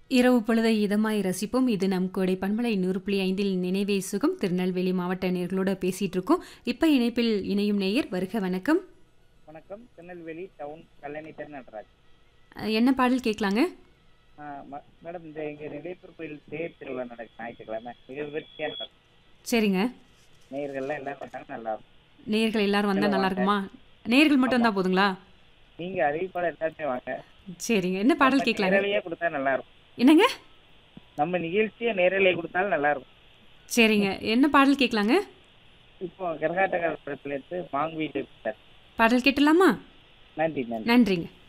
இரவு பொழுதை இதமாய் ரசிப்போம் இது நம் கோடை பண்பலை நூறு புள்ளி ஐந்தில் நினைவே சுகம் திருநெல்வேலி மாவட்ட நேர்களோட பேசிட்டு இருக்கோம் இப்ப இணைப்பில் இணையும் நேயர் வருக வணக்கம் வணக்கம் திருநெல்வேலி டவுன் கல்லணை திருநடராஜ் அஹ், என்ன பாடல் கேட்கலாங்க மேடம் இந்த இங்க நிலையப்பூர் கோயில் தேர் திருவிழா நடக்கும் ஞாயிற்றுக்கிழமை மிக விமர்சையா நடக்கும் சரிங்க நேயர்கள்லாம் எல்லாம் வந்தாங்க நல்லா இருக்கும் நேயர்கள் எல்லாரும் வந்தா நல்லா இருக்குமா நேயர்கள் மட்டும் வந்தா போதுங்களா நீங்க அறிவிப்பாளர் எல்லாருமே வாங்க சரிங்க என்ன பாடல் கேட்கலாங்க நேரலையே கொடுத்தா நல்லா இருக்கும் என்னங்க நம்ம நிகழ்ச்சியை நேரலையே கொடுத்தாலும் நல்லா இருக்கும் சரிங்க என்ன பாடல் கேட்கலாங்க இப்போ கரகாட்டக்கார படத்துல இருந்து மாங்குவீட்டு சார் பாடல் கேட்டலாமா நன்றி நன்றி நன்றிங்க